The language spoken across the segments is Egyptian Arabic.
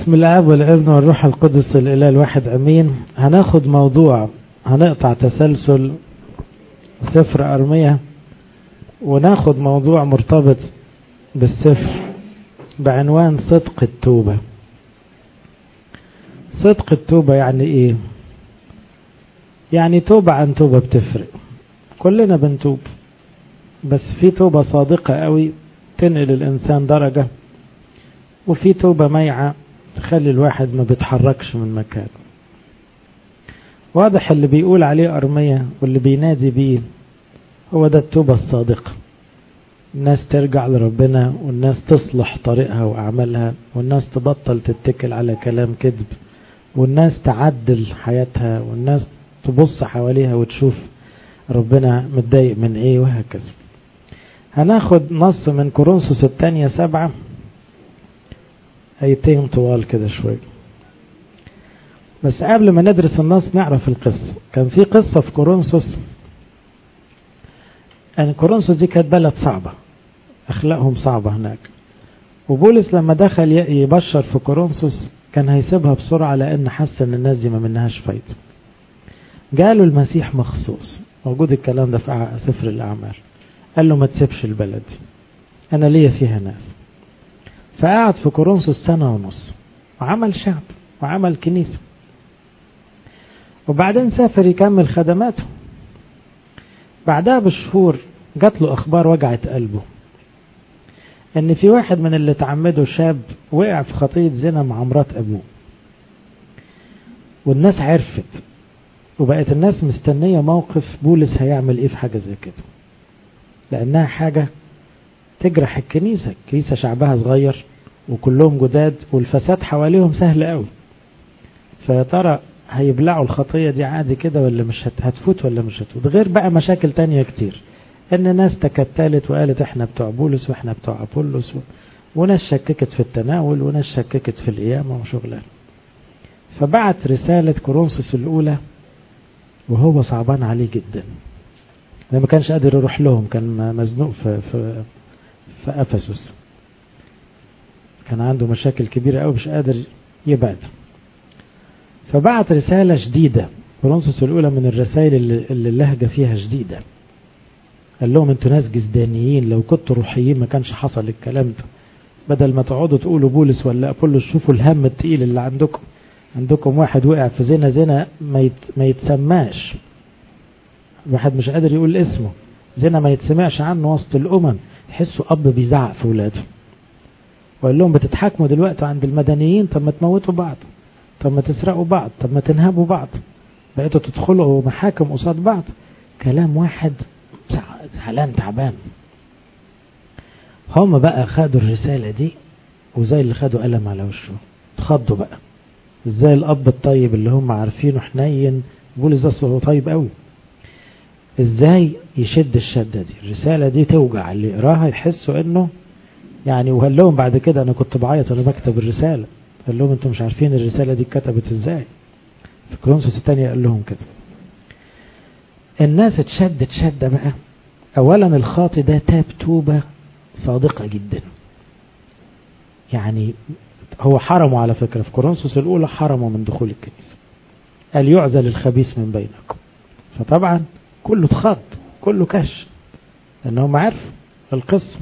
بسم الاب والابن والروح القدس الاله الواحد امين هناخد موضوع هنقطع تسلسل سفر ارميه وناخد موضوع مرتبط بالسفر بعنوان صدق التوبه صدق التوبه يعني ايه يعني توبه عن توبه بتفرق كلنا بنتوب بس في توبه صادقه قوي تنقل الانسان درجه وفي توبه ميعه تخلي الواحد ما بيتحركش من مكانه واضح اللي بيقول عليه أرمية واللي بينادي بيه هو ده التوبة الصادقة الناس ترجع لربنا والناس تصلح طريقها وأعمالها والناس تبطل تتكل على كلام كذب والناس تعدل حياتها والناس تبص حواليها وتشوف ربنا متضايق من ايه وهكذا هناخد نص من كورنثوس الثانية سبعة ايتين طوال كده شوية بس قبل ما ندرس النص نعرف القصة كان في قصة في كورنثوس ان كورنثوس دي كانت بلد صعبة اخلاقهم صعبة هناك وبولس لما دخل يبشر في كورنثوس كان هيسيبها بسرعة لان حس ان الناس دي ما منهاش فايدة جاله المسيح مخصوص موجود الكلام ده في سفر الاعمال قال له ما تسيبش البلد دي انا ليا فيها ناس فقعد في كورنثوس سنة ونص وعمل شعب وعمل كنيسة وبعدين سافر يكمل خدماته بعدها بشهور جات له أخبار وجعت قلبه إن في واحد من اللي تعمده شاب وقع في خطية زنا مع مرات أبوه والناس عرفت وبقت الناس مستنية موقف بولس هيعمل إيه في حاجة زي كده لأنها حاجة تجرح الكنيسة الكنيسة شعبها صغير وكلهم جداد والفساد حواليهم سهل قوي فيا ترى هيبلعوا الخطية دي عادي كده ولا مش هتفوت ولا مش هتفوت غير بقى مشاكل تانية كتير ان ناس تكتلت وقالت احنا بتوع بولس واحنا بتوع ابولس و... وناس شككت في التناول وناس شككت في القيامة وشغلان فبعت رسالة كورنثوس الأولى وهو صعبان عليه جدا ما كانش قادر يروح لهم كان مزنوق في, في في أفسس كان عنده مشاكل كبيرة أوي مش قادر يبعد فبعت رسالة شديدة كورنثوس الأولى من الرسائل اللي, اللي اللهجة فيها شديدة قال لهم انتوا ناس جزدانيين لو كنتوا روحيين ما كانش حصل الكلام ده بدل ما تقعدوا تقولوا بولس ولا أبولس شوفوا الهم التقيل اللي عندكم عندكم واحد وقع في زنا زنا ما, يت ما يتسماش واحد مش قادر يقول اسمه زنا ما يتسمعش عنه وسط الأمم تحسوا أب بيزعق في ولاده وقال لهم بتتحاكموا دلوقتي عند المدنيين طب ما تموتوا بعض طب ما تسرقوا بعض طب ما تنهبوا بعض بقيتوا تدخلوا محاكم قصاد بعض كلام واحد زعلان تعبان هم بقى خدوا الرسالة دي وزي اللي خدوا قلم على وشه اتخضوا بقى ازاي الاب الطيب اللي هم عارفينه حنين بولس ده هو طيب قوي ازاي يشد الشده دي الرساله دي توجع اللي يقراها يحسوا انه يعني وقال لهم بعد كده انا كنت بعيط وانا بكتب الرساله قال لهم انتم مش عارفين الرساله دي اتكتبت ازاي في كرونسوس الثانيه قال لهم كده الناس اتشدت شده بقى اولا الخاطي ده تاب توبه صادقه جدا يعني هو حرمه على فكره في كورنثوس الاولى حرمه من دخول الكنيسه قال يعزل الخبيث من بينكم فطبعا كله اتخض كله كش لانهم عرفوا القصه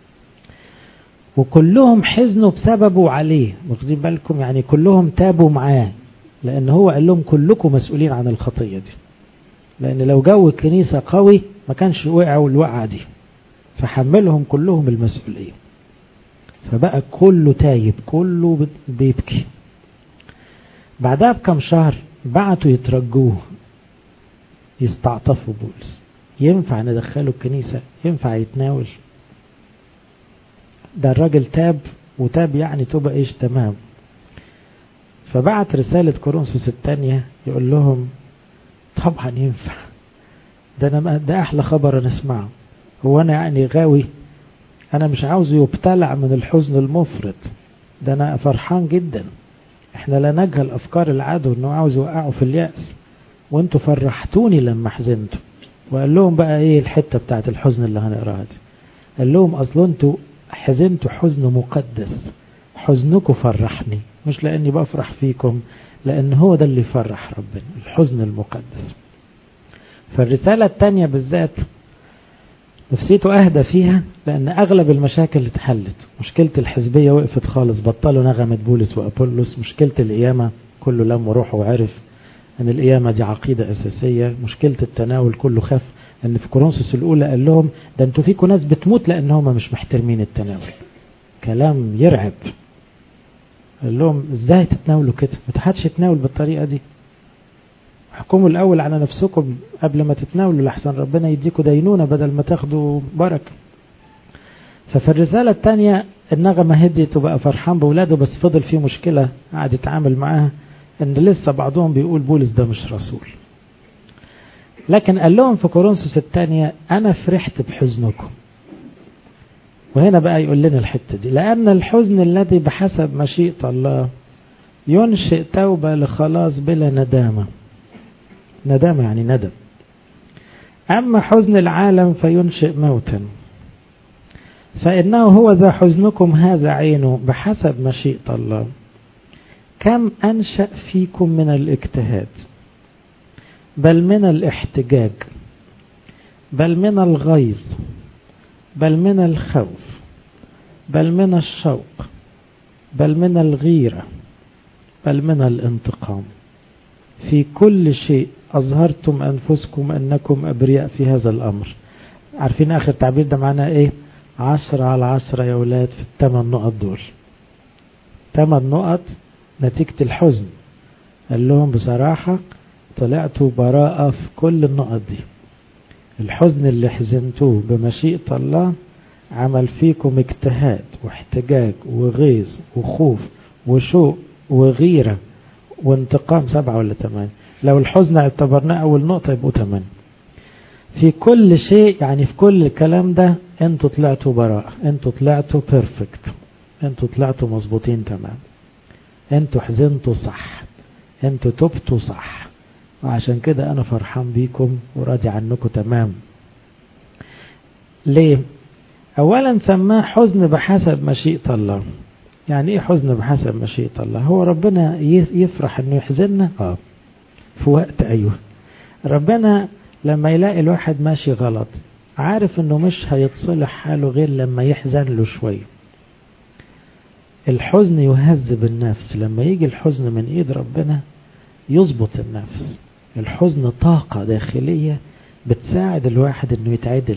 وكلهم حزنوا بسببه عليه واخدين بالكم يعني كلهم تابوا معاه لان هو قال لهم كلكم مسؤولين عن الخطيه دي لان لو جو الكنيسه قوي ما كانش وقعوا الوقعه دي فحملهم كلهم المسؤوليه فبقى كله تايب كله بيبكي بعدها بكم شهر بعتوا يترجوه يستعطفوا بولس ينفع ندخله الكنيسة ينفع يتناول ده الراجل تاب وتاب يعني توبة ايش تمام فبعت رسالة كورنثوس الثانية يقول لهم طبعا ينفع ده انا ده احلى خبر انا اسمعه هو انا يعني غاوي انا مش عاوزه يبتلع من الحزن المفرط ده انا فرحان جدا احنا لا نجهل افكار العدو انه عاوز يوقعه في اليأس وانتوا فرحتوني لما حزنتوا وقال لهم بقى ايه الحتة بتاعت الحزن اللي هنقراها دي قال لهم اصل انتوا حزنتوا حزن مقدس حزنكم فرحني مش لأني بفرح فيكم لأن هو ده اللي يفرح ربنا الحزن المقدس فالرسالة الثانية بالذات نفسيته أهدى فيها لأن أغلب المشاكل اتحلت مشكلة الحزبية وقفت خالص بطلوا نغمة بولس وأبولس مشكلة القيامة كله لم روحه وعرف أن القيامة دي عقيدة أساسية مشكلة التناول كله خف أن في كورنثوس الأولى قال لهم ده أنتوا فيكم ناس بتموت لأن هم مش محترمين التناول كلام يرعب قال لهم ازاي تتناولوا كده ما تحدش يتناول بالطريقة دي احكموا الأول على نفسكم قبل ما تتناولوا لحسن ربنا يديكوا دينونة بدل ما تاخدوا بركة ففي الرسالة الثانية النغمة هديت وبقى فرحان بولاده بس فضل فيه مشكلة قعد يتعامل معاها ان لسه بعضهم بيقول بولس ده مش رسول لكن قال لهم في كورنثوس الثانية أنا فرحت بحزنكم وهنا بقى يقول لنا الحتة دي لأن الحزن الذي بحسب مشيئة الله ينشئ توبة لخلاص بلا ندامة ندامة يعني ندم أما حزن العالم فينشئ موتا فإنه هو ذا حزنكم هذا عينه بحسب مشيئة الله كم أنشأ فيكم من الاجتهاد بل من الاحتجاج بل من الغيظ بل من الخوف بل من الشوق بل من الغيرة بل من الانتقام في كل شيء أظهرتم أنفسكم أنكم أبرياء في هذا الأمر عارفين آخر تعبير ده معناه إيه عشرة على عشرة يا ولاد في الثمان نقط دول ثمان نقط نتيجة الحزن قال لهم بصراحة طلعتوا براءة في كل النقط دي الحزن اللي حزنتوه بمشيئة الله عمل فيكم اجتهاد واحتجاج وغيظ وخوف وشوق وغيرة وانتقام سبعة ولا ثمانية لو الحزن اعتبرناه أول نقطة يبقوا ثمانية في كل شيء يعني في كل الكلام ده انتوا طلعتوا براءة انتوا طلعتوا بيرفكت انتوا طلعتوا مظبوطين تمام انتوا حزنتوا صح انتوا تبتوا صح وعشان كده انا فرحان بيكم وراضي عنكم تمام ليه اولا سماه حزن بحسب مشيئة الله يعني ايه حزن بحسب مشيئة الله هو ربنا يفرح انه يحزننا اه في وقت ايوه ربنا لما يلاقي الواحد ماشي غلط عارف انه مش هيتصلح حاله غير لما يحزن له شويه الحزن يهذب النفس لما يجي الحزن من ايد ربنا يظبط النفس الحزن طاقة داخلية بتساعد الواحد انه يتعدل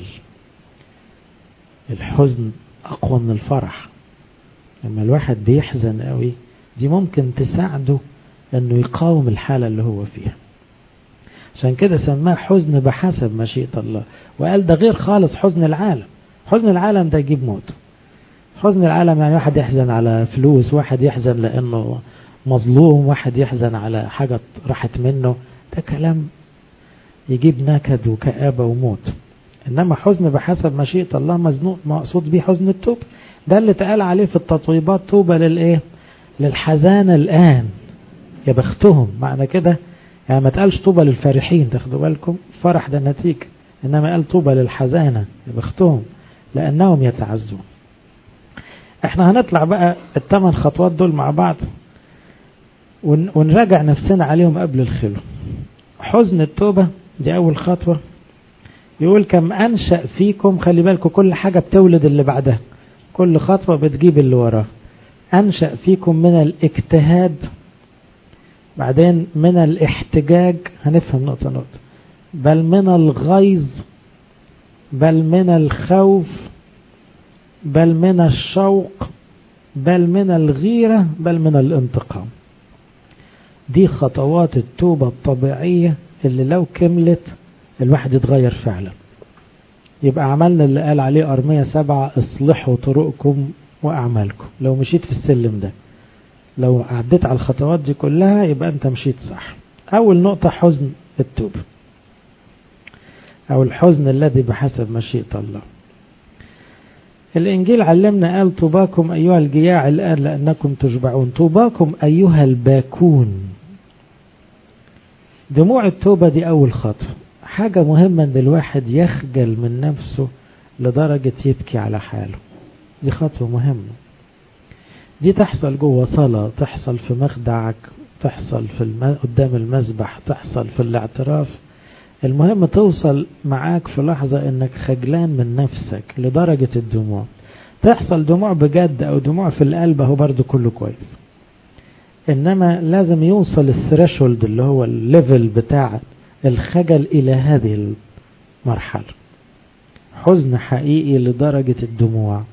الحزن اقوى من الفرح لما الواحد بيحزن قوي دي ممكن تساعده انه يقاوم الحالة اللي هو فيها عشان كده سماه حزن بحسب مشيئة الله وقال ده غير خالص حزن العالم حزن العالم ده يجيب موت حزن العالم يعني واحد يحزن على فلوس واحد يحزن لأنه مظلوم واحد يحزن على حاجة راحت منه ده كلام يجيب نكد وكآبة وموت إنما حزن بحسب مشيئة الله مزنوق مقصود به حزن التوب ده اللي اتقال عليه في التطويبات توبة للإيه للحزان الآن يا بختهم معنى كده يعني ما تقالش طوبى للفرحين تاخدوا بالكم فرح ده النتيجة إنما قال طوبى للحزانة يا بختهم لأنهم يتعزون احنا هنطلع بقى الثمان خطوات دول مع بعض ونراجع نفسنا عليهم قبل الخلو حزن التوبة دي أول خطوة يقول كم أنشأ فيكم خلي بالكم كل حاجة بتولد اللي بعدها كل خطوة بتجيب اللي وراها أنشأ فيكم من الاجتهاد بعدين من الاحتجاج هنفهم نقطة نقطة بل من الغيظ بل من الخوف بل من الشوق بل من الغيرة بل من الانتقام دي خطوات التوبة الطبيعية اللي لو كملت الواحد يتغير فعلا يبقى عملنا اللي قال عليه أرمية سبعة اصلحوا طرقكم وأعمالكم لو مشيت في السلم ده لو عديت على الخطوات دي كلها يبقى أنت مشيت صح أول نقطة حزن التوبة أو الحزن الذي بحسب مشيئة الله الإنجيل علمنا قال طوباكم أيها الجياع الآن لأنكم تشبعون طوباكم أيها الباكون دموع التوبة دي أول خطوة حاجة مهمة أن الواحد يخجل من نفسه لدرجة يبكي على حاله دي خطوة مهمة دي تحصل جوه صلاة تحصل في مخدعك تحصل في الم... قدام المسبح تحصل في الاعتراف المهم توصل معاك في لحظة انك خجلان من نفسك لدرجة الدموع تحصل دموع بجد او دموع في القلب اهو برضو كله كويس انما لازم يوصل الثريشولد اللي هو الليفل بتاع الخجل الى هذه المرحلة حزن حقيقي لدرجة الدموع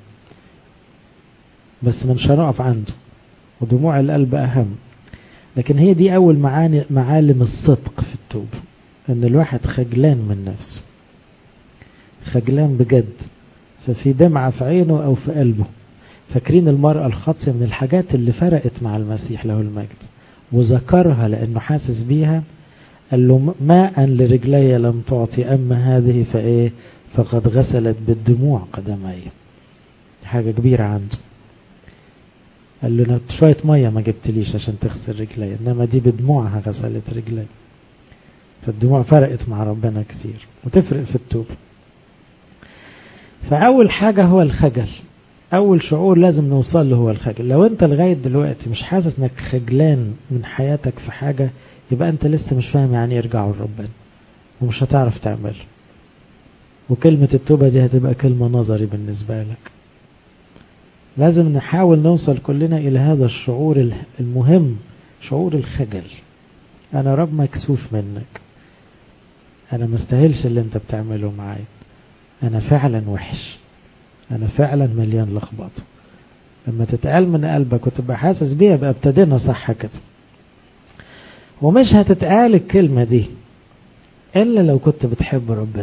بس مش هنقف عنده ودموع القلب اهم لكن هي دي اول معاني معالم الصدق في التوبة ان الواحد خجلان من نفسه خجلان بجد ففي دمعة في عينه او في قلبه فاكرين المرأة الخاطئة من الحاجات اللي فرقت مع المسيح له المجد وذكرها لانه حاسس بيها قال له ماء لرجلي لم تعطي اما هذه فايه فقد غسلت بالدموع قدمي حاجة كبيرة عنده قال له شوية مية ما جبتليش عشان تغسل رجلي انما دي بدموعها غسلت رجلي فالدموع فرقت مع ربنا كتير وتفرق في التوبة فأول حاجة هو الخجل أول شعور لازم نوصل له هو الخجل لو أنت لغاية دلوقتي مش حاسس أنك خجلان من حياتك في حاجة يبقى أنت لسه مش فاهم يعني يرجعوا لربنا ومش هتعرف تعمل وكلمة التوبة دي هتبقى كلمة نظري بالنسبة لك لازم نحاول نوصل كلنا إلى هذا الشعور المهم شعور الخجل أنا رب مكسوف منك أنا مستاهلش اللي أنت بتعمله معايا أنا فعلا وحش أنا فعلا مليان لخبطة لما تتقال من قلبك وتبقى حاسس بيها يبقى ابتدينا صح كده ومش هتتقال الكلمة دي إلا لو كنت بتحب ربنا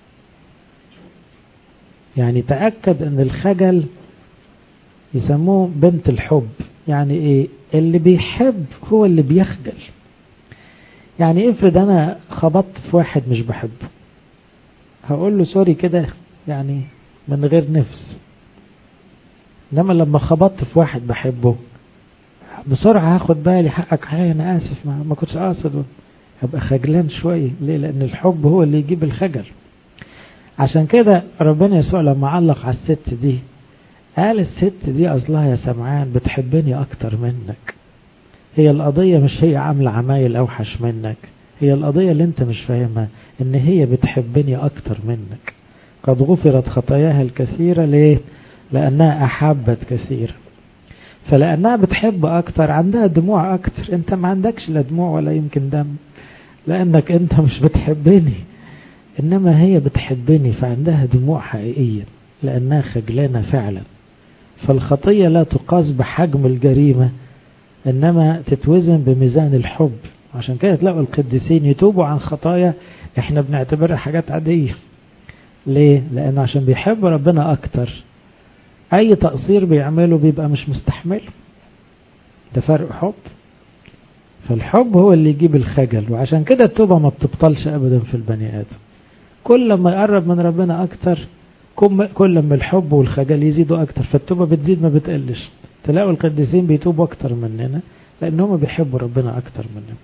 يعني تأكد أن الخجل يسموه بنت الحب يعني إيه اللي بيحب هو اللي بيخجل يعني افرض أنا خبطت في واحد مش بحبه هقول له سوري كده يعني من غير نفس انما لما خبطت في واحد بحبه بسرعة هاخد بالي حقك عليا انا اسف ما, ما كنتش قاصد هبقى خجلان شوية ليه لان الحب هو اللي يجيب الخجل عشان كده ربنا يسوع لما علق على الست دي قال الست دي اصلها يا سمعان بتحبني اكتر منك هي القضية مش هي عاملة عمايل اوحش منك هي القضية اللي انت مش فاهمها ان هي بتحبني اكتر منك قد غفرت خطاياها الكثيرة ليه لانها احبت كثيرا فلانها بتحب اكتر عندها دموع اكتر انت ما عندكش لا دموع ولا يمكن دم لانك انت مش بتحبني انما هي بتحبني فعندها دموع حقيقية لانها خجلانة فعلا فالخطية لا تقاس بحجم الجريمة انما تتوزن بميزان الحب عشان كده تلاقوا القديسين يتوبوا عن خطايا احنا بنعتبرها حاجات عادية ليه لانه عشان بيحب ربنا اكتر اي تقصير بيعمله بيبقى مش مستحمله ده فرق حب فالحب هو اللي يجيب الخجل وعشان كده التوبة ما بتبطلش ابدا في البني ادم كل ما يقرب من ربنا اكتر كل ما الحب والخجل يزيدوا اكتر فالتوبة بتزيد ما بتقلش تلاقوا القديسين بيتوبوا اكتر مننا لانهم بيحبوا ربنا اكتر مننا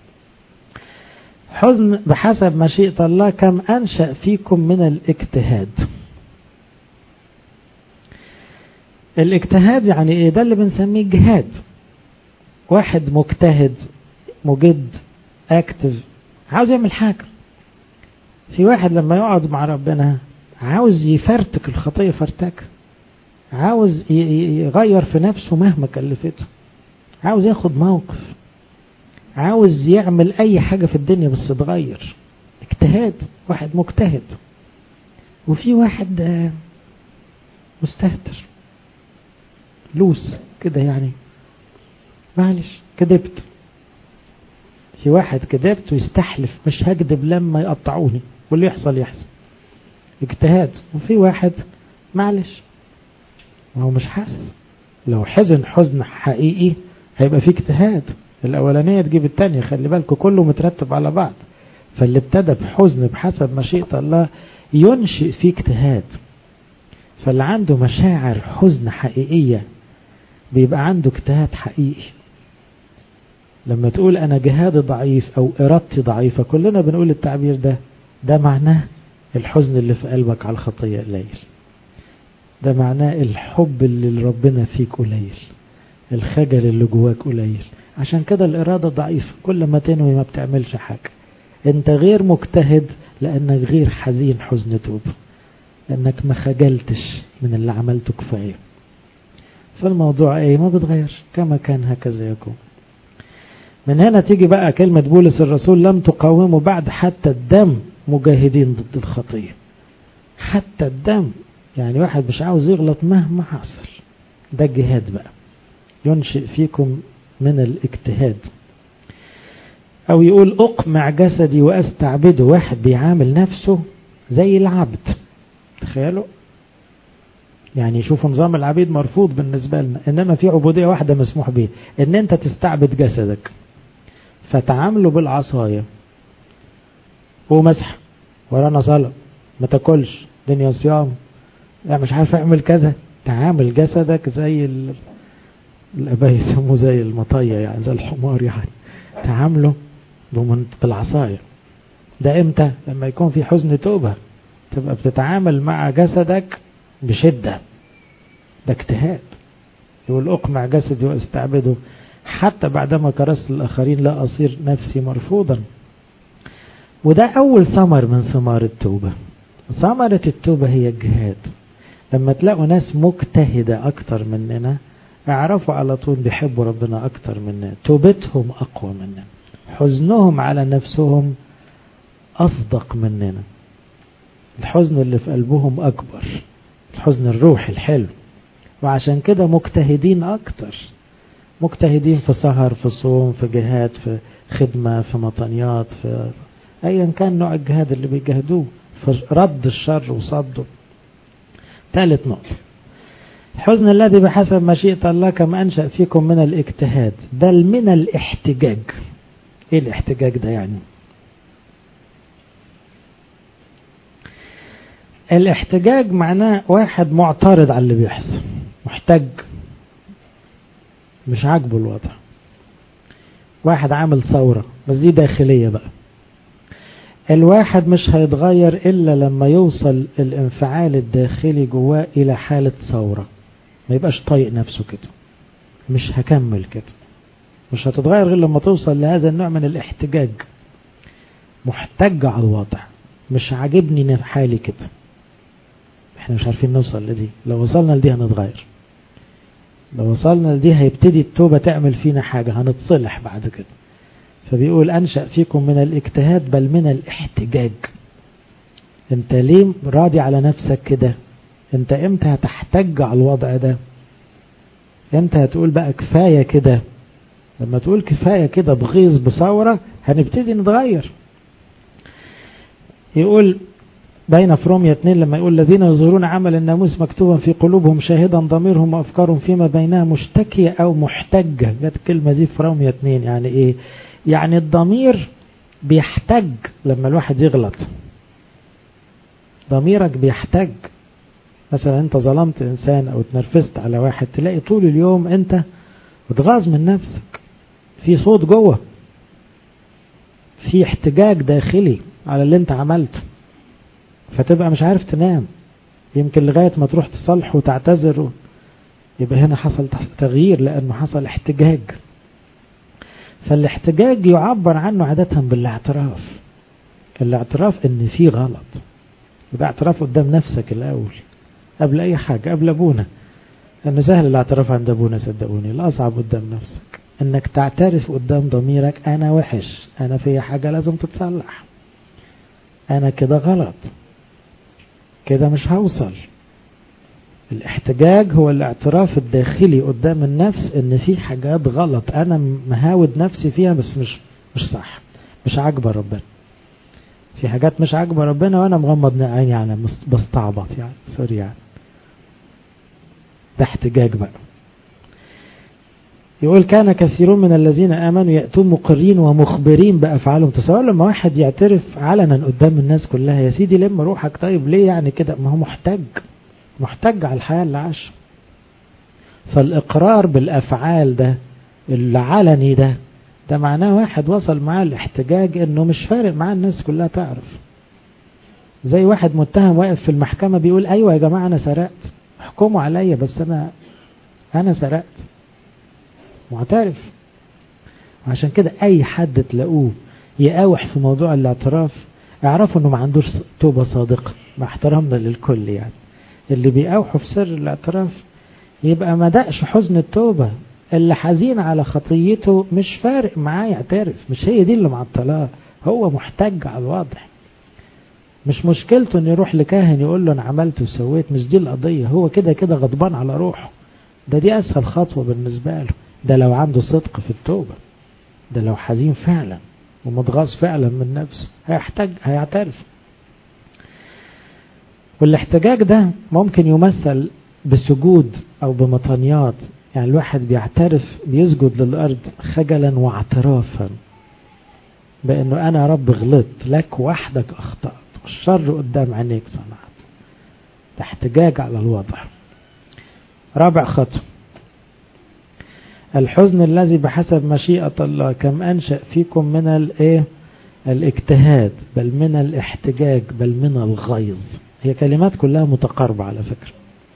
حزن بحسب مشيئة الله كم أنشأ فيكم من الاجتهاد الاجتهاد يعني ايه ده اللي بنسميه جهاد واحد مجتهد مجد اكتف عاوز يعمل حاجة في واحد لما يقعد مع ربنا عاوز يفرتك الخطية فرتك عاوز يغير في نفسه مهما كلفته عاوز ياخد موقف عاوز يعمل اي حاجة في الدنيا بس تغير اجتهاد واحد مجتهد وفي واحد مستهتر لوس كده يعني معلش كذبت في واحد كذبت ويستحلف مش هكذب لما يقطعوني واللي يحصل يحصل اجتهاد وفي واحد معلش ما هو مش حاسس لو حزن حزن حقيقي هيبقى فيه اجتهاد الأولانية تجيب التانية خلي بالكم كله مترتب على بعض فاللي ابتدى بحزن بحسب مشيئة الله ينشئ فيه اجتهاد فاللي عنده مشاعر حزن حقيقية بيبقى عنده اجتهاد حقيقي لما تقول أنا جهادي ضعيف أو إرادتي ضعيفة كلنا بنقول التعبير ده ده معناه الحزن اللي في قلبك على الخطية قليل ده معناه الحب اللي لربنا فيك قليل الخجل اللي جواك قليل عشان كده الإرادة ضعيفة كل ما تنوي ما بتعملش حاجة انت غير مجتهد لأنك غير حزين حزن توبة لأنك ما خجلتش من اللي عملته كفاية فالموضوع ايه ما بتغيرش كما كان هكذا يكون من هنا تيجي بقى كلمة بولس الرسول لم تقاوموا بعد حتى الدم مجاهدين ضد الخطية حتى الدم يعني واحد مش عاوز يغلط مهما حصل ده الجهاد بقى ينشئ فيكم من الاجتهاد او يقول اقمع جسدي واستعبده واحد بيعامل نفسه زي العبد تخيلوا يعني شوفوا نظام العبيد مرفوض بالنسبة لنا انما في عبودية واحدة مسموح بيه ان انت تستعبد جسدك فتعامله بالعصاية ومسح ورانا صلاة ما تاكلش دنيا صيام يعني مش عارف اعمل كذا تعامل جسدك زي ال... الاباء يسموه زي المطية يعني زي الحمار يعني تعامله بالعصاية ده امتى لما يكون في حزن توبة تبقى بتتعامل مع جسدك بشدة ده اجتهاد يقول اقمع جسدي واستعبده حتى بعدما كرست الآخرين لا أصير نفسي مرفوضا وده أول ثمر من ثمار التوبة ثمرة التوبة هي الجهاد لما تلاقوا ناس مجتهدة أكتر مننا اعرفوا على طول بيحبوا ربنا أكتر مننا توبتهم أقوى مننا حزنهم على نفسهم أصدق مننا الحزن اللي في قلبهم أكبر الحزن الروحي الحلو وعشان كده مجتهدين أكتر مجتهدين في سهر في صوم في جهاد في خدمة في مطنيات في أيا كان نوع الجهاد اللي بيجهدوه في رد الشر وصده ثالث نقطة الحزن الذي بحسب مشيئة الله كما أنشأ فيكم من الاجتهاد بل من الاحتجاج ايه الاحتجاج ده يعني الاحتجاج معناه واحد معترض على اللي بيحصل محتج مش عاجبه الوضع واحد عامل ثورة بس دي داخلية بقى الواحد مش هيتغير إلا لما يوصل الانفعال الداخلي جواه إلى حالة ثورة ما يبقاش طايق نفسه كده مش هكمل كده مش هتتغير غير لما توصل لهذا النوع من الاحتجاج محتج على الوضع مش عاجبني حالي كده احنا مش عارفين نوصل لدي لو وصلنا لدي هنتغير لو وصلنا لدي هيبتدي التوبة تعمل فينا حاجة هنتصلح بعد كده فبيقول أنشأ فيكم من الاجتهاد بل من الاحتجاج انت ليه راضي على نفسك كده انت امتى هتحتج على الوضع ده امتى هتقول بقى كفاية كده لما تقول كفاية كده بغيظ بثورة هنبتدي نتغير يقول بين في رومية 2 لما يقول الذين يظهرون عمل الناموس مكتوبا في قلوبهم شاهدا ضميرهم وأفكارهم فيما بينها مشتكية أو محتجة جت الكلمة دي في رومية 2 يعني إيه يعني الضمير بيحتج لما الواحد يغلط ضميرك بيحتج مثلا انت ظلمت انسان او اتنرفزت على واحد تلاقي طول اليوم انت بتغاظ من نفسك في صوت جوه في احتجاج داخلي على اللي انت عملته فتبقى مش عارف تنام يمكن لغاية ما تروح تصلح وتعتذر يبقى هنا حصل تغيير لأنه حصل احتجاج فالاحتجاج يعبر عنه عادة بالاعتراف الاعتراف ان في غلط وده اعتراف قدام نفسك الأول قبل أي حاجة قبل أبونا لأنه سهل الاعتراف عند أبونا صدقوني الأصعب قدام نفسك انك تعترف قدام ضميرك انا وحش انا في حاجة لازم تتصلح انا كده غلط كده مش هوصل الاحتجاج هو الاعتراف الداخلي قدام النفس ان في حاجات غلط انا مهاود نفسي فيها بس مش مش صح مش عاجبه ربنا في حاجات مش عاجبه ربنا وانا مغمض عيني يعني بستعبط يعني سوري يعني ده احتجاج بقى يقول كان كثيرون من الذين آمنوا يأتون مقرين ومخبرين بأفعالهم تصور لما واحد يعترف علنا قدام الناس كلها يا سيدي لم روحك طيب ليه يعني كده ما هو محتاج محتاج على الحياة اللي عاش فالإقرار بالأفعال ده العلني ده ده معناه واحد وصل معاه الاحتجاج انه مش فارق معاه الناس كلها تعرف زي واحد متهم واقف في المحكمة بيقول ايوه يا جماعة انا سرقت احكموا عليا بس انا انا سرقت معترف عشان كده اي حد تلاقوه يقاوح في موضوع الاعتراف اعرفوا انه ما عندوش توبة صادقة مع احترامنا للكل يعني اللي بيقاوحوا في سر الاعتراف يبقى ما دقش حزن التوبة اللي حزين على خطيته مش فارق معاه يعترف مش هي دي اللي معطلاه هو محتاج على الواضح مش مشكلته انه يروح لكاهن يقول له انا عملت وسويت مش دي القضية هو كده كده غضبان على روحه ده دي اسهل خطوة بالنسبة له ده لو عنده صدق في التوبة ده لو حزين فعلا ومتغاظ فعلا من نفسه هيحتاج هيعترف والاحتجاج ده ممكن يمثل بسجود او بمطنيات يعني الواحد بيعترف بيسجد للارض خجلا واعترافا بانه انا رب غلطت لك وحدك اخطأت الشر قدام عينيك صنعت ده احتجاج على الوضع رابع خطوة الحزن الذي بحسب مشيئة الله كم أنشأ فيكم من الايه الاجتهاد بل من الاحتجاج بل من الغيظ هي كلمات كلها متقاربة على فكرة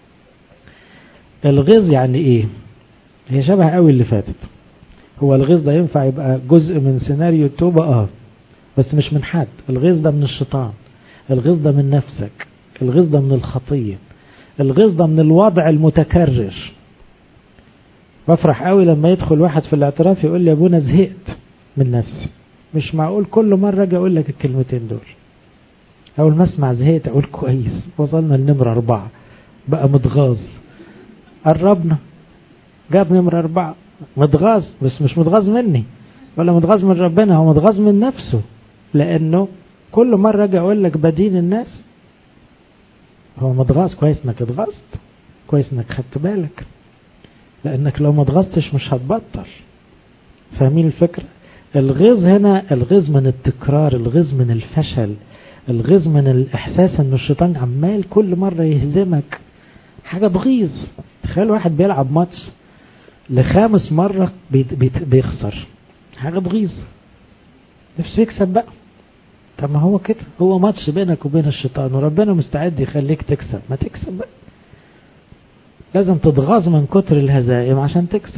الغيظ يعني ايه هي شبه قوي اللي فاتت هو الغيظ ده ينفع يبقى جزء من سيناريو التوبة اه بس مش من حد الغيظ ده من الشيطان الغيظ ده من نفسك الغيظ ده من الخطية الغيظ ده من الوضع المتكرر بفرح قوي لما يدخل واحد في الاعتراف يقول لي يا ابونا زهقت من نفسي مش معقول كل مرة اجي اقول لك الكلمتين دول اول ما اسمع زهقت اقول كويس وصلنا لنمرة اربعة بقى متغاظ قربنا جاب نمرة اربعة متغاظ بس مش متغاظ مني ولا متغاظ من ربنا هو متغاظ من نفسه لانه كل مرة اجي اقول لك بدين الناس هو متغاظ كويس انك اتغاظت كويس انك خدت بالك لانك لو ما اتغاظتش مش هتبطل فاهمين الفكرة الغيظ هنا الغيظ من التكرار الغيظ من الفشل الغيظ من الاحساس ان الشيطان عمال كل مرة يهزمك حاجة بغيظ تخيل واحد بيلعب ماتش لخامس مرة بيت بيت بيخسر حاجة بغيظ نفسه يكسب بقى طب ما هو كده هو ماتش بينك وبين الشيطان وربنا مستعد يخليك تكسب ما تكسب بقى لازم تتغاظ من كتر الهزائم عشان تكسب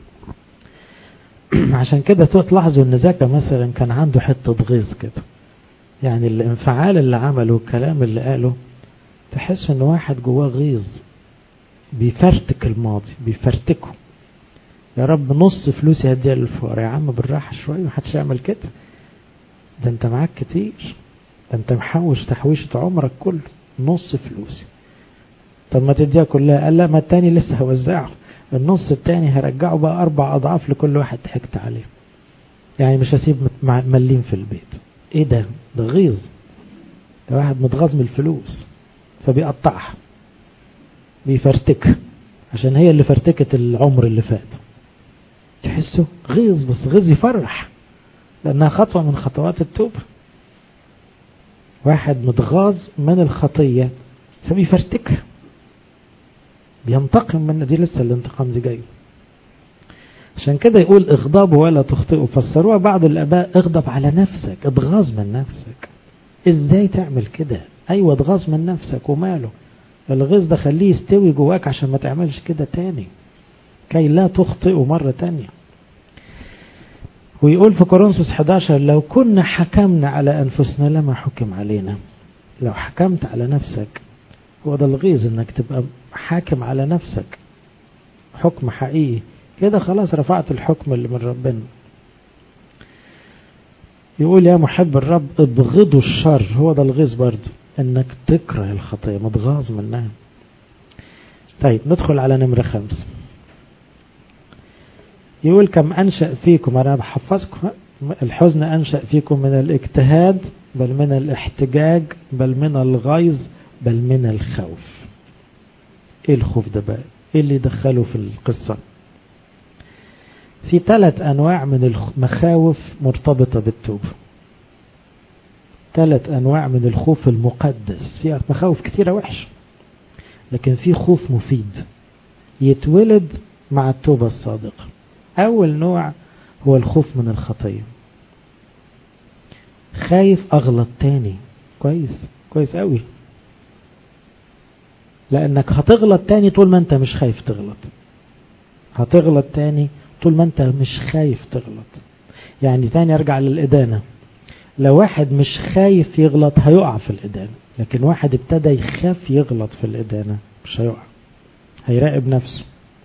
عشان كده تلاحظوا ان زكا مثلا كان عنده حتة غيظ كده يعني الانفعال اللي عمله الكلام اللي قاله تحس ان واحد جواه غيظ بيفرتك الماضي بيفرتكه يا رب نص فلوسي هديها للفقراء يا عم بالراحة شوية محدش يعمل كده ده انت معاك كتير ده انت محوش تحويشة عمرك كله نص فلوسي طب ما تديها كلها قال لا ما التاني لسه هوزعه النص التاني هرجعه بقى اربع اضعاف لكل واحد ضحكت عليه يعني مش هسيب مليم في البيت ايه ده ده غيظ ده واحد متغاظ من الفلوس فبيقطعها بيفرتكها عشان هي اللي فرتكت العمر اللي فات تحسه غيظ بس غيظ يفرح لأنها خطوة من خطوات التوبة واحد متغاظ من الخطية فبيفرتكها بينتقم من دي لسه الانتقام دي جاي عشان كده يقول اغضبوا ولا تخطئوا فسروها بعض الاباء اغضب على نفسك اتغاظ من نفسك ازاي تعمل كده ايوه اتغاظ من نفسك وماله الغيظ ده خليه يستوي جواك عشان ما تعملش كده تاني كي لا تخطئوا مرة تانية ويقول في كورنثوس 11 لو كنا حكمنا على أنفسنا لما حكم علينا لو حكمت على نفسك هو ده الغيظ انك تبقى حاكم على نفسك حكم حقيقي كده خلاص رفعت الحكم اللي من ربنا يقول يا محب الرب ابغضوا الشر هو ده الغيظ برضه انك تكره الخطية متغاظ منها طيب ندخل على نمرة خمس يقول كم أنشأ فيكم أنا بحفظكم الحزن أنشأ فيكم من الاجتهاد بل من الاحتجاج بل من الغيظ بل من الخوف ايه الخوف ده بقى ايه اللي دخله في القصة في ثلاث انواع من المخاوف مرتبطة بالتوبة ثلاث انواع من الخوف المقدس في مخاوف كتيرة وحش لكن في خوف مفيد يتولد مع التوبة الصادقة اول نوع هو الخوف من الخطية خايف اغلط تاني كويس كويس قوي لانك هتغلط تاني طول ما انت مش خايف تغلط هتغلط تاني طول ما انت مش خايف تغلط يعني تاني ارجع للإدانة لو واحد مش خايف يغلط هيقع في الإدانة لكن واحد ابتدى يخاف يغلط في الإدانة مش هيقع هيراقب نفسه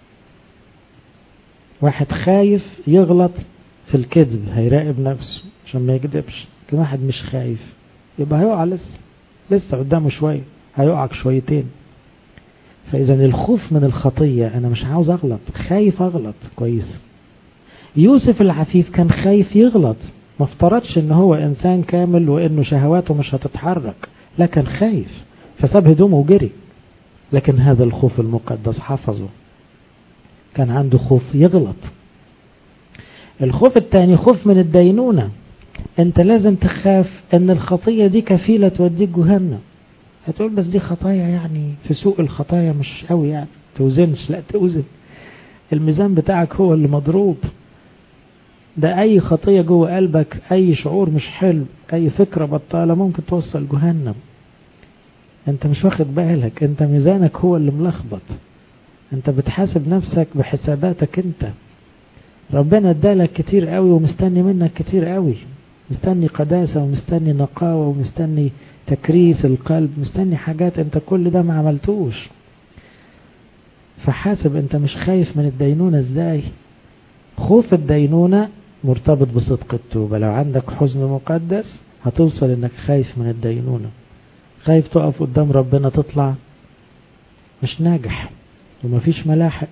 واحد خايف يغلط في الكذب هيراقب نفسه عشان ما يكذبش لكن واحد مش خايف يبقى هيقع لسه لسه قدامه شوية هيقعك شويتين فإذا الخوف من الخطية أنا مش عاوز أغلط خايف أغلط كويس يوسف العفيف كان خايف يغلط ما افترضش ان هو انسان كامل وانه شهواته مش هتتحرك لا كان خايف فساب هدومه وجري لكن هذا الخوف المقدس حفظه كان عنده خوف يغلط الخوف الثاني خوف من الدينونة انت لازم تخاف ان الخطية دي كفيلة توديك جهنم هتقول بس دي خطايا يعني في سوق الخطايا مش قوي يعني توزنش لا توزن الميزان بتاعك هو اللي مضروب ده اي خطية جوه قلبك اي شعور مش حلو اي فكرة بطالة ممكن توصل جهنم انت مش واخد بالك انت ميزانك هو اللي ملخبط انت بتحاسب نفسك بحساباتك انت ربنا ادالك كتير قوي ومستني منك كتير قوي مستني قداسة ومستني نقاوة ومستني تكريس القلب مستني حاجات انت كل ده ما عملتوش فحاسب انت مش خايف من الدينونة ازاي خوف الدينونة مرتبط بصدق التوبة لو عندك حزن مقدس هتوصل انك خايف من الدينونة خايف تقف قدام ربنا تطلع مش ناجح ومفيش ملاحق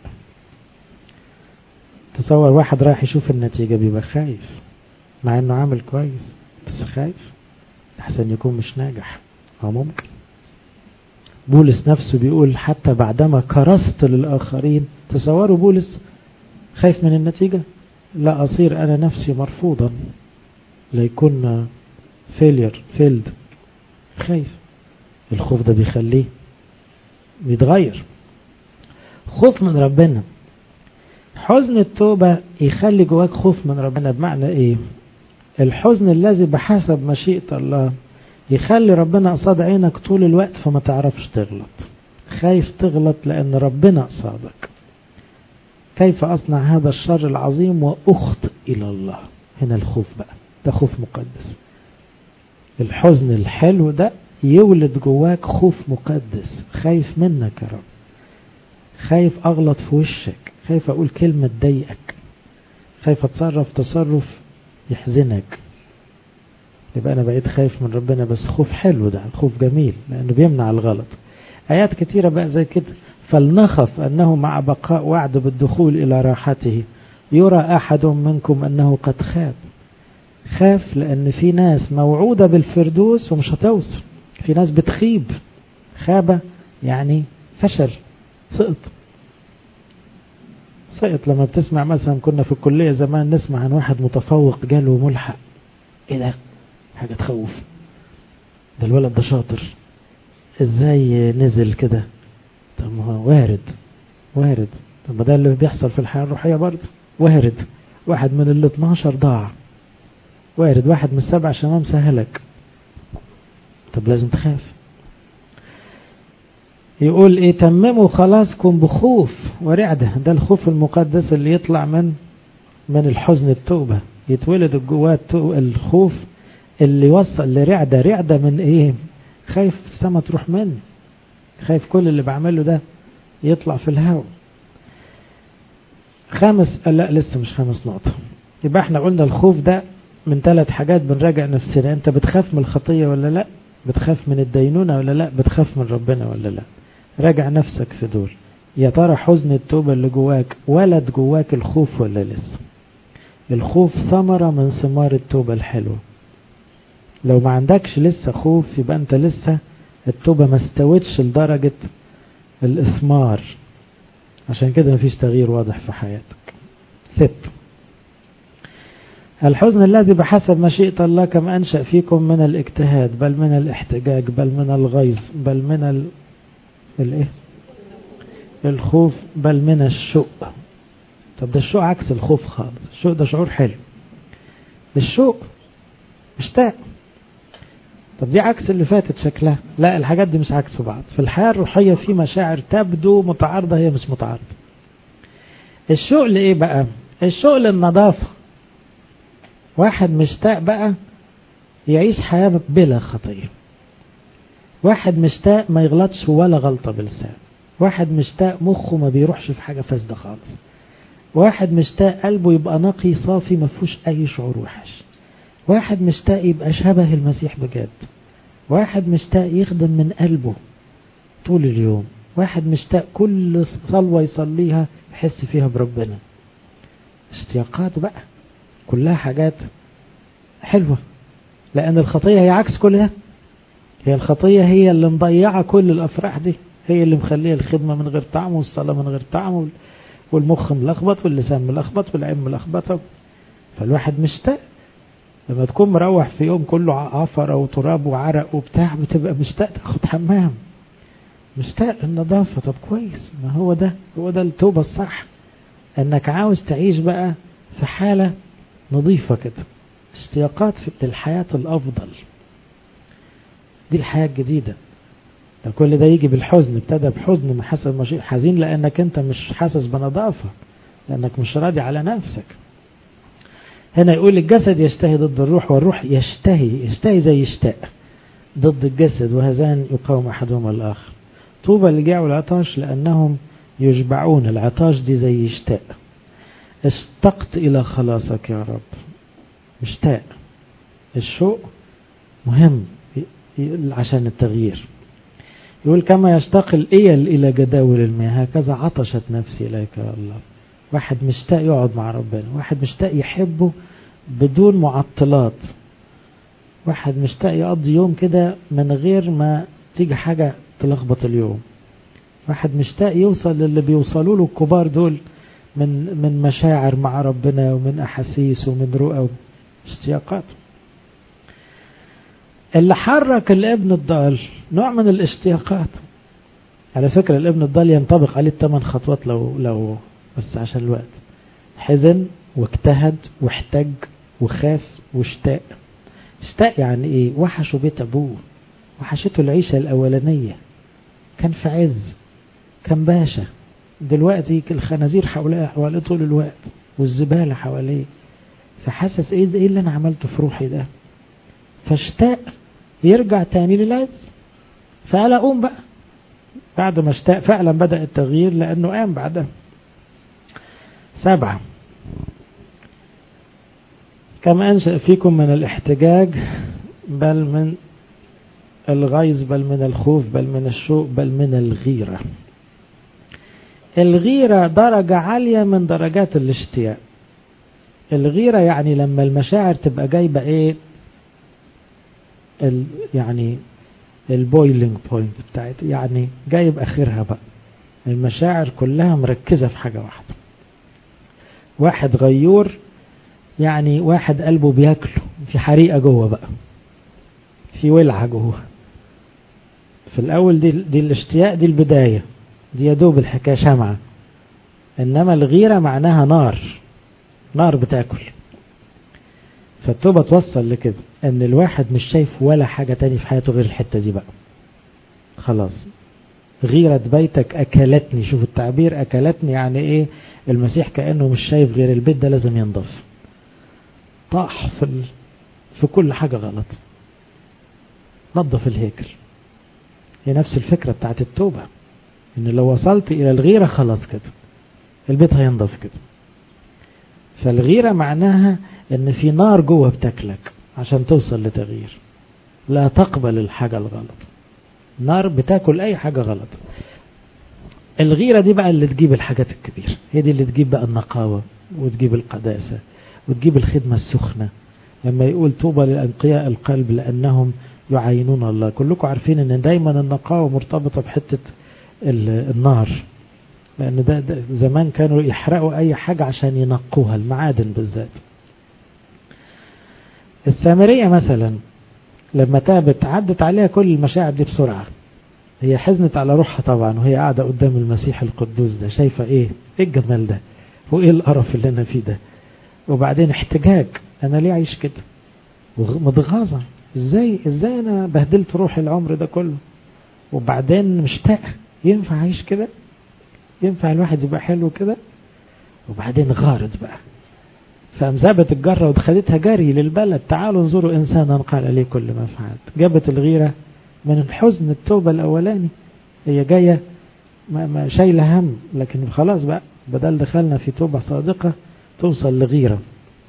تصور واحد رايح يشوف النتيجة بيبقى خايف مع انه عامل كويس بس خايف احسن يكون مش ناجح او ممكن بولس نفسه بيقول حتى بعدما كرست للآخرين تصوروا بولس خايف من النتيجة لا أصير أنا نفسي مرفوضا ليكون فيلير فيلد خايف الخوف ده بيخليه بيتغير خوف من ربنا حزن التوبة يخلي جواك خوف من ربنا بمعنى ايه الحزن الذي بحسب مشيئة الله يخلي ربنا قصاد عينك طول الوقت فما تعرفش تغلط خايف تغلط لأن ربنا قصادك كيف أصنع هذا الشر العظيم وأخطئ إلى الله هنا الخوف بقى ده خوف مقدس الحزن الحلو ده يولد جواك خوف مقدس خايف منك يا رب خايف أغلط في وشك خايف أقول كلمة تضايقك خايف أتصرف تصرف يحزنك يبقى أنا بقيت خايف من ربنا بس خوف حلو ده خوف جميل لأنه بيمنع الغلط آيات كتيرة بقى زي كده فلنخف أنه مع بقاء وعد بالدخول إلى راحته يرى أحد منكم أنه قد خاب خاف لأن في ناس موعودة بالفردوس ومش هتوصل في ناس بتخيب خابة يعني فشل سقط سقط لما بتسمع مثلا كنا في الكلية زمان نسمع عن واحد متفوق جاله ملحق ايه ده حاجة تخوف ده الولد ده شاطر ازاي نزل كده طب ما هو وارد وارد طب ما ده اللي بيحصل في الحياة الروحية برضه وارد واحد من ال 12 ضاع وارد واحد من السبع شمام سهلك طب لازم تخاف يقول ايه تمموا خلاصكم بخوف ورعدة ده الخوف المقدس اللي يطلع من من الحزن التوبة يتولد جواه الخوف اللي يوصل لرعدة رعدة من ايه خايف السما تروح مني خايف كل اللي بعمله ده يطلع في الهواء خامس لا لسه مش خامس نقطة يبقى احنا قلنا الخوف ده من ثلاث حاجات بنراجع نفسنا انت بتخاف من الخطية ولا لا بتخاف من الدينونة ولا لا بتخاف من ربنا ولا لا راجع نفسك في دول يا ترى حزن التوبة اللي جواك ولد جواك الخوف ولا لسه الخوف ثمرة من ثمار التوبة الحلوة لو ما عندكش لسه خوف يبقى انت لسه التوبة ما استوتش لدرجة الإثمار عشان كده مفيش تغيير واضح في حياتك ست الحزن الذي بحسب مشيئة الله كما أنشأ فيكم من الاجتهاد بل من الاحتجاج بل من الغيظ بل من ال... الايه الخوف بل من الشوق طب ده الشوق عكس الخوف خالص الشوق ده شعور حلو الشوق مشتاق طب دي عكس اللي فاتت شكلها لا الحاجات دي مش عكس بعض في الحياة الروحية في مشاعر تبدو متعارضة هي مش متعارضة الشوق لإيه بقى الشوق للنظافة واحد مشتاق بقى يعيش حياة بلا خطية واحد مشتاق ما يغلطش ولا غلطة بلسان واحد مشتاق مخه ما بيروحش في حاجة فاسدة خالص واحد مشتاق قلبه يبقى نقي صافي ما فيهوش أي شعور وحش واحد مشتاق يبقى شبه المسيح بجد واحد مشتاق يخدم من قلبه طول اليوم واحد مشتاق كل صلوة يصليها يحس فيها بربنا اشتياقات بقى كلها حاجات حلوة لأن الخطية هي عكس كل ده هي الخطية هي اللي مضيعة كل الأفراح دي هي اللي مخليه الخدمة من غير طعم والصلاة من غير طعم والمخ ملخبط واللسان ملخبط والعين ملخبطة فالواحد مشتاق لما تكون مروح في يوم كله عفرة وتراب وعرق وبتاع بتبقى مشتاق تاخد حمام مشتاق للنظافة طب كويس ما هو ده هو ده التوبة الصح انك عاوز تعيش بقى في حالة نظيفة كده اشتياقات للحياة الافضل دي الحياة الجديدة ده كل ده يجي بالحزن ابتدى بحزن ما حسب مشي حزين لانك انت مش حاسس بنظافة لانك مش راضي على نفسك هنا يقول الجسد يشتهي ضد الروح والروح يشتهي يشتهي زي يشتاق ضد الجسد وهذان يقاوم احدهما الاخر طوبى للجاع والعطاش لانهم يشبعون العطاش دي زي يشتاق اشتقت الى خلاصك يا رب مشتاق الشوق مهم عشان التغيير يقول كما يشتاق الإيل إلى جداول المياه هكذا عطشت نفسي إليك يا الله واحد مشتاق يقعد مع ربنا واحد مشتاق يحبه بدون معطلات واحد مشتاق يقضي يوم كده من غير ما تيجي حاجة تلخبط اليوم واحد مشتاق يوصل للي بيوصلوا له الكبار دول من من مشاعر مع ربنا ومن أحاسيس ومن رؤى اشتياقات اللي حرك الابن الضال نوع من الاشتياقات على فكرة الابن الضال ينطبق عليه الثمان خطوات لو لو بس عشان الوقت حزن واجتهد واحتج وخاف واشتاق اشتاق يعني ايه وحشه بيت ابوه وحشته العيشة الاولانية كان في عز كان باشا دلوقتي الخنازير حواليه حواليه طول الوقت والزبالة حواليه فحاسس ايه ايه اللي انا عملته في روحي ده فاشتاق يرجع تاني للعز فقال اقوم بقى بعد ما اشتاق فعلا بدأ التغيير لانه قام بعدها سبعة كم أنشأ فيكم من الاحتجاج بل من الغيظ بل من الخوف بل من الشوق بل من الغيرة الغيرة درجة عالية من درجات الاشتياق الغيرة يعني لما المشاعر تبقى جايبة ايه ال يعني البويلينج بوينت بتاعت يعني جايب اخرها بقى المشاعر كلها مركزة في حاجة واحدة واحد غيور يعني واحد قلبه بياكله في حريقة جوه بقى في ولعة جوه في الأول دي, دي الاشتياق دي البداية دي يدوب الحكاية شمعة إنما الغيرة معناها نار نار بتاكل فالتوبة توصل لكده ان الواحد مش شايف ولا حاجة تاني في حياته غير الحتة دي بقى خلاص غيرة بيتك أكلتني شوف التعبير أكلتني يعني إيه المسيح كأنه مش شايف غير البيت ده لازم ينضف طاح في, ال... في كل حاجة غلط نظف الهيكل هي نفس الفكرة بتاعت التوبة ان لو وصلت الى الغيرة خلاص كده البيت هينضف كده فالغيرة معناها ان في نار جوه بتاكلك عشان توصل لتغيير لا تقبل الحاجة الغلط نار بتاكل اي حاجة غلط الغيرة دي بقى اللي تجيب الحاجات الكبيرة هي دي اللي تجيب بقى النقاوة وتجيب القداسة وتجيب الخدمة السخنة لما يقول طوبى للأنقياء القلب لأنهم يعينون الله كلكم عارفين ان دايما النقاوة مرتبطة بحتة النار لأن ده, ده زمان كانوا يحرقوا أي حاجة عشان ينقوها المعادن بالذات السامرية مثلا لما تابت عدت عليها كل المشاعر دي بسرعة هي حزنت على روحها طبعا وهي قاعدة قدام المسيح القدوس ده شايفة ايه ايه الجمال ده وايه القرف اللي انا فيه ده وبعدين احتجاج انا ليه عايش كده ومتغاظة ازاي ازاي انا بهدلت روحي العمر ده كله وبعدين مشتاق ينفع اعيش كده ينفع الواحد يبقى حلو كده وبعدين غارت بقى فقام سابت الجرة ودخلتها جري للبلد تعالوا انظروا إنسانا قال لي كل ما فعلت جابت الغيرة من الحزن التوبة الأولاني هي جاية ما ما شايلة هم لكن خلاص بقى بدل دخلنا في توبة صادقة توصل لغيرة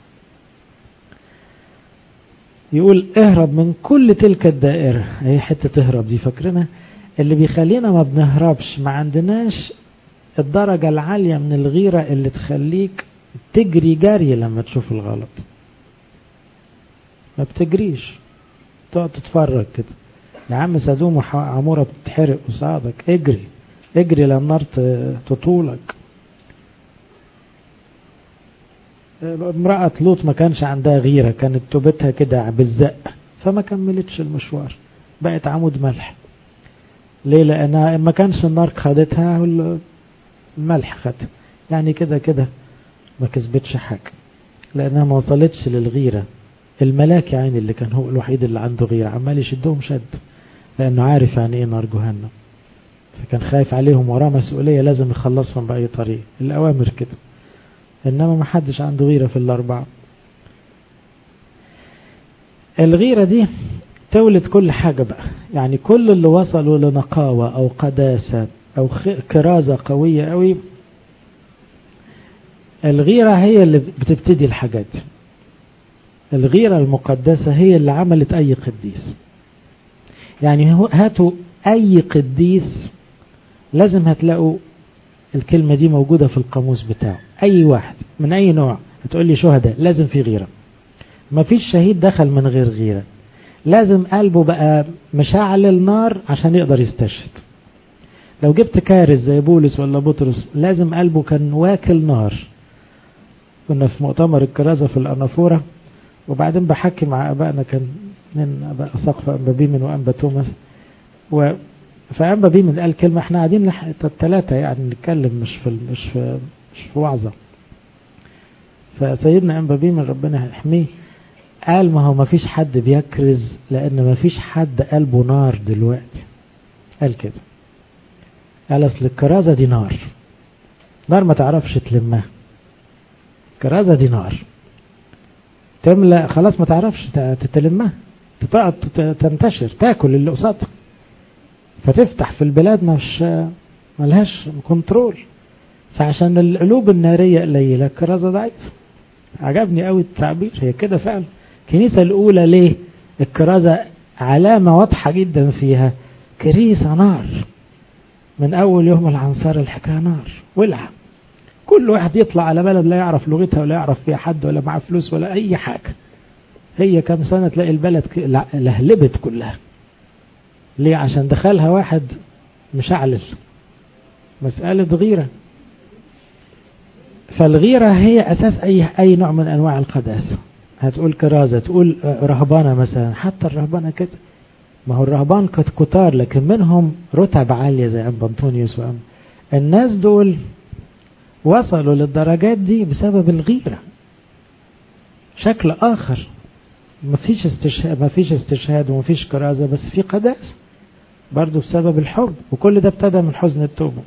يقول اهرب من كل تلك الدائرة هي حتة تهرب دي فاكرنا اللي بيخلينا ما بنهربش ما عندناش الدرجة العالية من الغيرة اللي تخليك تجري جري لما تشوف الغلط ما بتجريش تقعد تتفرج كده يا عم سدوم وعمورة بتتحرق قصادك اجري اجري لما النار تطولك امرأة لوط ما كانش عندها غيرة كانت توبتها كده بالزق فما كملتش المشوار بقت عمود ملح ليه لأنها ما كانش النار خدتها الملح خدها يعني كده كده ما كسبتش حاجة لأنها ما وصلتش للغيرة الملاك يعني اللي كان هو الوحيد اللي عنده غيرة عمال يشدهم شد لأنه عارف يعني إيه نار جهنم فكان خايف عليهم وراه مسؤولية لازم يخلصهم بأي طريقة الأوامر كده إنما ما حدش عنده غيرة في الأربعة الغيرة دي تولد كل حاجة بقى يعني كل اللي وصلوا لنقاوة أو قداسة أو كرازة قوية قوي الغيرة هي اللي بتبتدي الحاجات الغيرة المقدسة هي اللي عملت أي قديس يعني هاتوا أي قديس لازم هتلاقوا الكلمة دي موجودة في القاموس بتاعه أي واحد من أي نوع هتقول لي شهداء لازم في غيرة ما فيش شهيد دخل من غير غيرة لازم قلبه بقى مشعل النار عشان يقدر يستشهد لو جبت كارث زي بولس ولا بطرس لازم قلبه كان واكل نار كنا في مؤتمر الكرازة في الأنافورة وبعدين بحكي مع أبائنا كان من أباء سقف أنبا بيمن وأنبا توماس و فأنبا بيمن قال كلمة احنا قاعدين الثلاثة يعني نتكلم مش في مش في مش في وعظة فسيدنا أنبا بيمن ربنا يحميه قال ما هو ما فيش حد بيكرز لأن ما فيش حد قلبه نار دلوقتي قال كده قال أصل الكرازة دي نار نار ما تعرفش تلمها الكرازة دي نار تملى خلاص ما تعرفش تلمها تقعد تنتشر تاكل اللي قصادها فتفتح في البلاد مش ملهاش كنترول فعشان القلوب النارية قليلة الكرازة ضعيفة عجبني قوي التعبير هي كده فعلا الكنيسة الأولى ليه الكرازة علامة واضحة جدا فيها كريسة نار من أول يوم العنصار الحكاية نار ولع كل واحد يطلع على بلد لا يعرف لغتها ولا يعرف فيها حد ولا معاه فلوس ولا أي حاجة هي كم سنة تلاقي البلد لهلبت كلها ليه عشان دخلها واحد مشعلل مسألة غيرة فالغيرة هي أساس أي أي نوع من أنواع القداسة هتقول كرازة تقول رهبانة مثلا حتى الرهبانة كده ما هو الرهبان كانت كتار لكن منهم رتب عالية زي أم بنطونيوس وأم الناس دول وصلوا للدرجات دي بسبب الغيرة شكل آخر مفيش استشهاد مفيش استشهاد ومفيش كرازة بس في قداسة برضه بسبب الحب وكل ده ابتدى من حزن التوبة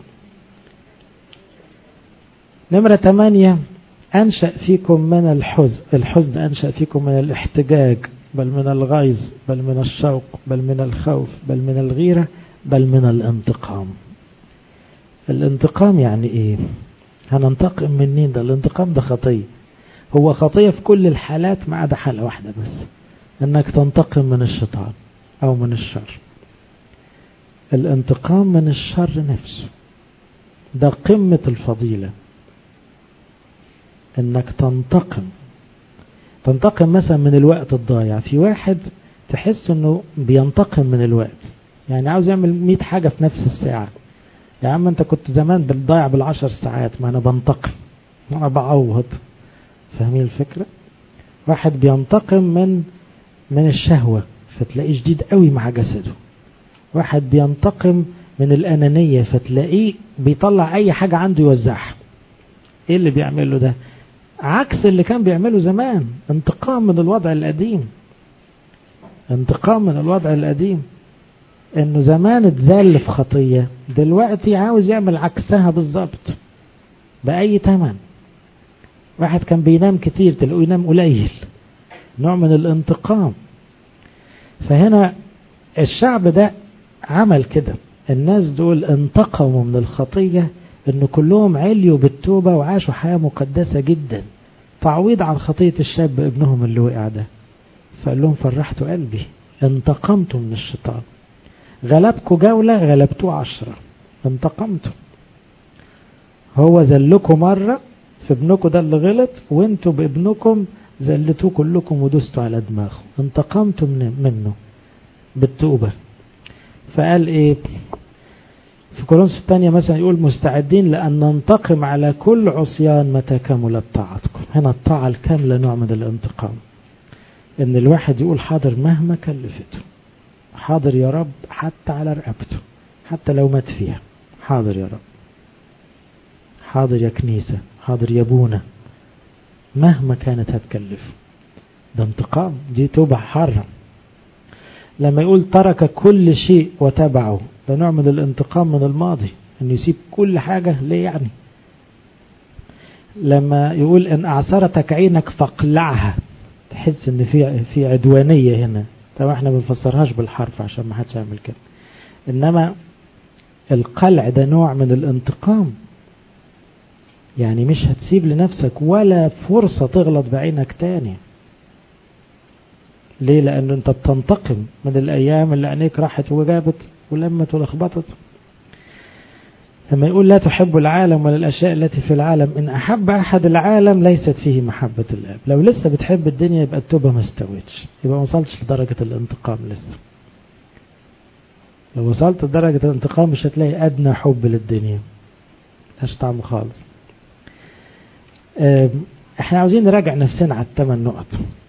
نمرة ثمانية أنشأ فيكم من الحزن الحزن أنشأ فيكم من الاحتجاج بل من الغيظ بل من الشوق بل من الخوف بل من الغيرة بل من الانتقام الانتقام يعني ايه هننتقم من مين ده الانتقام ده خطية هو خطية في كل الحالات ما عدا حالة واحدة بس انك تنتقم من الشيطان او من الشر الانتقام من الشر نفسه ده قمة الفضيلة انك تنتقم تنتقم مثلا من الوقت الضايع في واحد تحس انه بينتقم من الوقت يعني عاوز يعمل 100 حاجة في نفس الساعة يا عم انت كنت زمان بتضيع بالعشر ساعات ما انا بنتقم انا بعوض فاهمين الفكرة واحد بينتقم من من الشهوة فتلاقيه شديد قوي مع جسده واحد بينتقم من الأنانية فتلاقيه بيطلع أي حاجة عنده يوزعها إيه اللي بيعمله ده عكس اللي كان بيعمله زمان انتقام من الوضع القديم انتقام من الوضع القديم انه زمان اتذل في خطية دلوقتي عاوز يعمل عكسها بالظبط بأي تمن واحد كان بينام كتير تلاقوه ينام قليل نوع من الانتقام فهنا الشعب ده عمل كده الناس دول انتقموا من الخطية ان كلهم عليوا بالتوبة وعاشوا حياة مقدسة جدا تعويض عن خطية الشاب ابنهم اللي وقع ده فقال لهم فرحتوا قلبي انتقمتوا من الشيطان غلبكوا جولة غلبتوه عشرة انتقمتوا هو ذلكوا مرة في ابنكم ده اللي غلط وانتوا بابنكم زلتوه كلكم ودستوا على دماغه انتقمتوا من منه بالتوبة فقال ايه في كورنثوس الثانية مثلا يقول مستعدين لأن ننتقم على كل عصيان متى كملت طاعتكم هنا الطاعة الكاملة نوع من الانتقام ان الواحد يقول حاضر مهما كلفته حاضر يا رب حتى على رقبته حتى لو مات فيها حاضر يا رب حاضر يا كنيسة حاضر يا ابونا مهما كانت هتكلفه ده انتقام دي توبة حرة لما يقول ترك كل شيء وتبعه ده نوع من الانتقام من الماضي ان يسيب كل حاجة ليه يعني لما يقول ان اعصرتك عينك فاقلعها تحس ان في في عدوانية هنا طبعا احنا ما بنفسرهاش بالحرف عشان ما حدش يعمل كده انما القلع ده نوع من الانتقام يعني مش هتسيب لنفسك ولا فرصة تغلط بعينك تاني ليه لأن أنت بتنتقم من الأيام اللي عينيك راحت وجابت ولمت ولخبطت لما يقول لا تحب العالم ولا الأشياء التي في العالم إن أحب أحد العالم ليست فيه محبة الآب لو لسه بتحب الدنيا يبقى التوبة ما استويتش يبقى ما وصلتش لدرجة الانتقام لسه لو وصلت لدرجة الانتقام مش هتلاقي أدنى حب للدنيا ملهاش طعم خالص احنا عاوزين نراجع نفسنا على الثمان نقط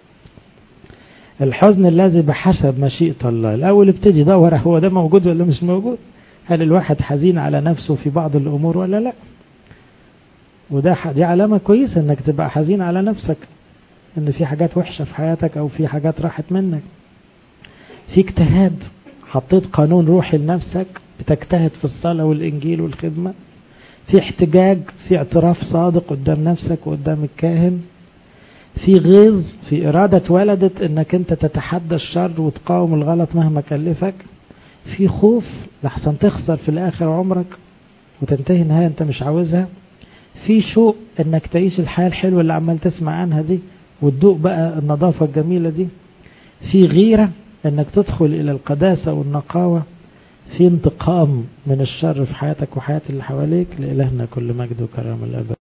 الحزن الذي بحسب مشيئة الله الأول ابتدي دور هو ده موجود ولا مش موجود هل الواحد حزين على نفسه في بعض الأمور ولا لا وده دي علامة كويسة انك تبقى حزين على نفسك ان في حاجات وحشة في حياتك او في حاجات راحت منك في اجتهاد حطيت قانون روحي لنفسك بتجتهد في الصلاة والإنجيل والخدمة في احتجاج في اعتراف صادق قدام نفسك وقدام الكاهن في غيظ في إرادة ولدت انك انت تتحدى الشر وتقاوم الغلط مهما كلفك في خوف لحسن تخسر في الآخر عمرك وتنتهي نهاية انت مش عاوزها في شوق انك تعيش الحياة الحلوة اللي عمال تسمع عنها دي وتدوق بقى النظافة الجميلة دي في غيرة انك تدخل الى القداسة والنقاوة في انتقام من الشر في حياتك وحياة اللي حواليك لإلهنا كل مجد وكرم الأبد